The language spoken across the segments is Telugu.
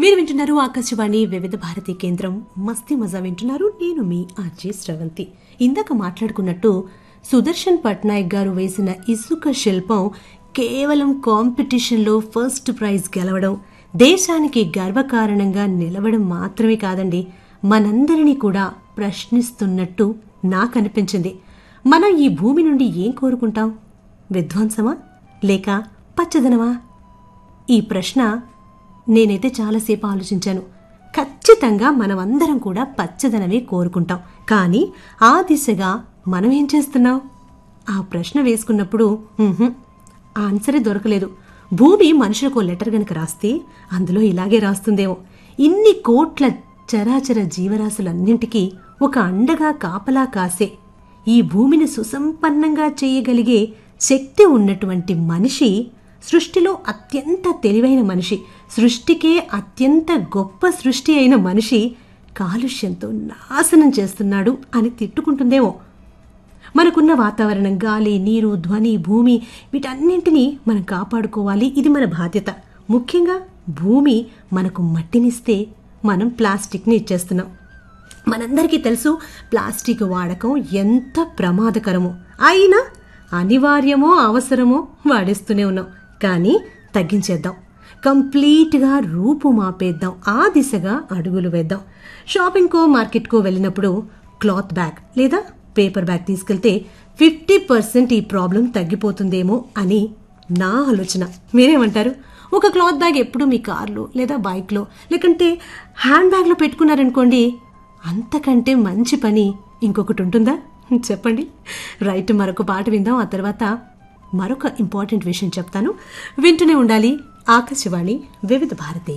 మీరు వింటున్నారు ఆకాశవాణి వివిధ భారతి కేంద్రం మస్తి మజా వింటున్నారు నేను మీ ఆర్జే శ్రవంతి ఇందాక మాట్లాడుకున్నట్టు సుదర్శన్ పట్నాయక్ గారు వేసిన ఇసుక శిల్పం కేవలం కాంపిటీషన్లో ఫస్ట్ ప్రైజ్ గెలవడం దేశానికి గర్వకారణంగా నిలవడం మాత్రమే కాదండి మనందరినీ కూడా ప్రశ్నిస్తున్నట్టు నాకు అనిపించింది మనం ఈ భూమి నుండి ఏం కోరుకుంటాం విధ్వంసమా లేక పచ్చదనమా ఈ ప్రశ్న నేనైతే చాలాసేపు ఆలోచించాను ఖచ్చితంగా మనమందరం కూడా పచ్చదనమే కోరుకుంటాం కానీ ఆ దిశగా మనం ఏం చేస్తున్నాం ఆ ప్రశ్న వేసుకున్నప్పుడు ఉహుం, ఆన్సరే దొరకలేదు భూమి మనుషులకు లెటర్ గనక రాస్తే అందులో ఇలాగే రాస్తుందేమో ఇన్ని కోట్ల చరాచర జీవరాశులన్నింటికీ ఒక అండగా కాపలా కాసే ఈ భూమిని సుసంపన్నంగా చేయగలిగే శక్తి ఉన్నటువంటి మనిషి సృష్టిలో అత్యంత తెలివైన మనిషి సృష్టికే అత్యంత గొప్ప సృష్టి అయిన మనిషి కాలుష్యంతో నాశనం చేస్తున్నాడు అని తిట్టుకుంటుందేమో మనకున్న వాతావరణం గాలి నీరు ధ్వని భూమి వీటన్నింటినీ మనం కాపాడుకోవాలి ఇది మన బాధ్యత ముఖ్యంగా భూమి మనకు మట్టినిస్తే మనం ప్లాస్టిక్ని ఇచ్చేస్తున్నాం మనందరికీ తెలుసు ప్లాస్టిక్ వాడకం ఎంత ప్రమాదకరమో అయినా అనివార్యమో అవసరమో వాడేస్తూనే ఉన్నాం కానీ తగ్గించేద్దాం కంప్లీట్గా రూపు మాపేద్దాం ఆ దిశగా అడుగులు వేద్దాం షాపింగ్కో మార్కెట్కో వెళ్ళినప్పుడు క్లాత్ బ్యాగ్ లేదా పేపర్ బ్యాగ్ తీసుకెళ్తే ఫిఫ్టీ పర్సెంట్ ఈ ప్రాబ్లం తగ్గిపోతుందేమో అని నా ఆలోచన మీరేమంటారు ఒక క్లాత్ బ్యాగ్ ఎప్పుడు మీ కార్లో లేదా బైక్లో లేకంటే హ్యాండ్ బ్యాగ్లో పెట్టుకున్నారనుకోండి అంతకంటే మంచి పని ఇంకొకటి ఉంటుందా చెప్పండి రైట్ మరొక పాట విందాం ఆ తర్వాత మరొక ఇంపార్టెంట్ విషయం చెప్తాను వింటూనే ఉండాలి ఆకాశవాణి వివిధ భారతి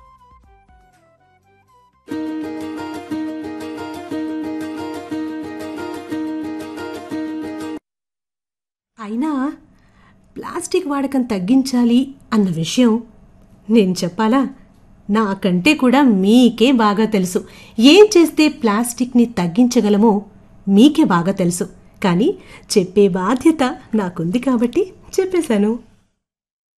అయినా ప్లాస్టిక్ వాడకం తగ్గించాలి అన్న విషయం నేను చెప్పాలా నాకంటే కూడా మీకే బాగా తెలుసు ఏం చేస్తే ప్లాస్టిక్ని తగ్గించగలమో మీకే బాగా తెలుసు కానీ చెప్పే బాధ్యత నాకుంది కాబట్టి చెప్పేశాను